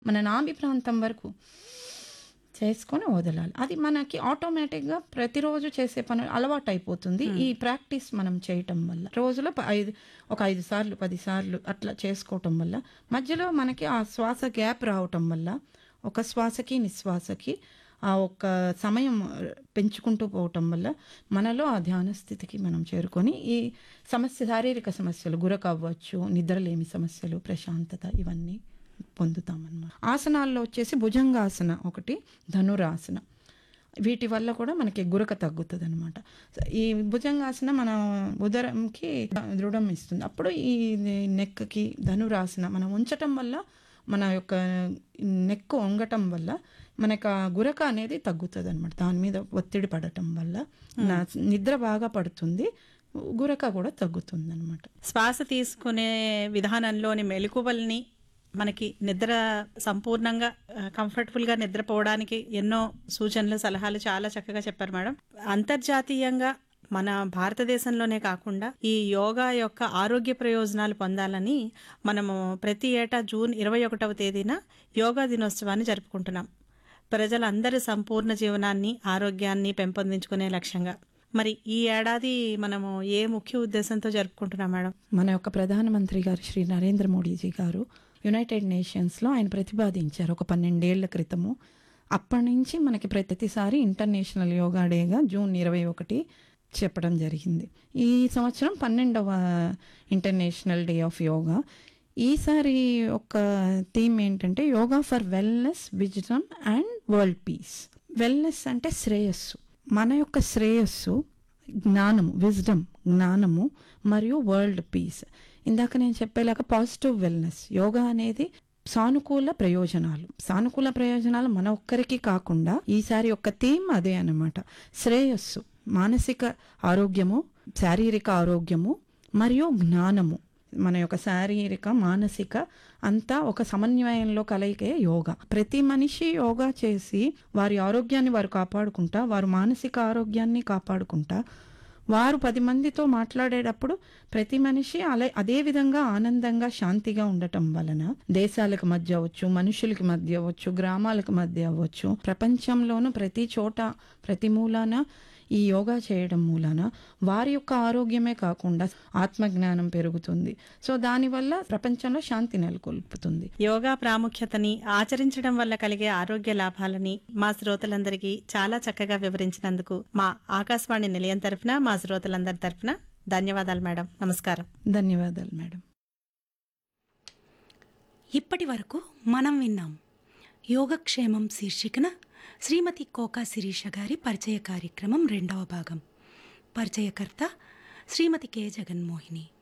మన నాభి ప్రాంతం వరకు చేసుకొని వదలాలి అది మనకి ఆటోమేటిక్గా ప్రతిరోజు చేసే పని అలవాటు అయిపోతుంది ఈ ప్రాక్టీస్ మనం చేయటం వల్ల రోజులో ప- ఐదు ఒక ఐదు సార్లు పది సార్లు అట్లా చేసుకోవటం వల్ల మధ్యలో మనకి ఆ శ్వాస గ్యాప్ రావటం వల్ల ఒక శ్వాసకి నిశ్వాసకి ఆ ఒక్క సమయం పెంచుకుంటూ పోవటం వల్ల మనలో ఆ ధ్యాన స్థితికి మనం చేరుకొని ఈ సమస్య శారీరక సమస్యలు గురక అవ్వచ్చు నిద్రలేమి సమస్యలు ప్రశాంతత ఇవన్నీ పొందుతామన్నమాట ఆసనాల్లో వచ్చేసి భుజంగాసన ఒకటి ధనురాసన వీటి వల్ల కూడా మనకి గురక తగ్గుతుంది అనమాట ఈ భుజంగాసన మన ఉదరంకి దృఢం ఇస్తుంది అప్పుడు ఈ నెక్కి ధనురాసన మనం ఉంచటం వల్ల మన యొక్క నెక్ వంగటం వల్ల మనకు ఆ గురక అనేది తగ్గుతుంది అనమాట దాని మీద ఒత్తిడి పడటం వల్ల నా నిద్ర బాగా పడుతుంది గురక కూడా తగ్గుతుంది అనమాట శ్వాస తీసుకునే విధానంలోని మెలకువల్ని మనకి నిద్ర సంపూర్ణంగా ఆ, comfortable గా నిద్రపోవడానికి ఎన్నో సూచనలు సలహాలు చాలా చక్కగా చెప్పారు మేడం అంతర్జాతీయంగా మన భారతదేశంలోనే కాకుండా ఈ యోగా యొక్క ఆరోగ్య ప్రయోజనాలు పొందాలని మనము ప్రతి ఏటా జూన్ ఇరవై ఒకటవ తేదీన యోగా దినోత్సవాన్ని జరుపుకుంటున్నాం ప్రజలందరి సంపూర్ణ జీవనాన్ని ఆరోగ్యాన్ని పెంపొందించుకునే లక్ష్యంగా మరి ఈ ఏడాది మనము ఏ ముఖ్య ఉద్దేశంతో జరుపుకుంటున్నాం మేడం మన యొక్క ప్రధానమంత్రి గారు శ్రీ నరేంద్ర మోడీజీ గారు యునైటెడ్ నేషన్స్లో ఆయన ప్రతిపాదించారు ఒక పన్నెండేళ్ల క్రితము అప్పటి నుంచి మనకి ప్రతిసారి ఇంటర్నేషనల్ యోగా డేగా జూన్ ఇరవై ఒకటి చెప్పడం జరిగింది ఈ సంవత్సరం పన్నెండవ ఇంటర్నేషనల్ డే ఆఫ్ యోగా ఈసారి ఒక థీమ్ ఏంటంటే yoga for wellness wisdom and world peace wellness అంటే శ్రేయస్సు మన యొక్క శ్రేయస్సు జ్ఞానము విజ్డమ్ జ్ఞానము మరియు వరల్డ్ పీస్ ఇందాక నేను చెప్పేలాగా పాజిటివ్ వెల్నెస్ యోగా అనేది సానుకూల ప్రయోజనాలు సానుకూల ప్రయోజనాలు మన ఒక్కరికి కాకుండా ఈసారి యొక్క థీమ్ అదే అన్నమాట శ్రేయస్సు మానసిక ఆరోగ్యము శారీరక ఆరోగ్యము మరియు జ్ఞానము మన యొక్క శారీరక మానసిక అంతా ఒక సమన్వయంలో కలయికే యోగా ప్రతి మనిషి యోగా చేసి వారి ఆరోగ్యాన్ని వారు కాపాడుకుంటా వారు మానసిక ఆరోగ్యాన్ని కాపాడుకుంటా వారు పది మందితో మాట్లాడేటప్పుడు ప్రతి మనిషి అలా అదే విధంగా ఆనందంగా శాంతిగా ఉండటం వలన దేశాలకు మధ్య అవ్వచ్చు మనుషులకి మధ్య అవ్వచ్చు గ్రామాలకు మధ్య అవ్వచ్చు ప్రపంచంలోనూ ప్రతి చోట ప్రతి మూలాన ఈ యోగా చేయడం మూలాన వారి యొక్క ఆరోగ్యమే కాకుండా ఆత్మజ్ఞానం పెరుగుతుంది సో దానివల్ల ప్రపంచంలో శాంతి నెలకొల్పుతుంది యోగా ప్రాముఖ్యతని ఆచరించడం వల్ల కలిగే ఆరోగ్య లాభాలని మా శ్రోతలందరికీ చాలా చక్కగా వివరించినందుకు మా ఆకాశవాణి నిలయం తరఫున మా శ్రోతలందరి తరఫున ధన్యవాదాలు మేడం నమస్కారం ధన్యవాదాలు మేడం ఇప్పటి వరకు మనం విన్నాం యోగక్షేమం శీర్షికన శ్రీమతి కోకా శిరీష గారి పరిచయ కార్యక్రమం రెండవ భాగం పరిచయకర్త శ్రీమతి కె జగన్మోహిని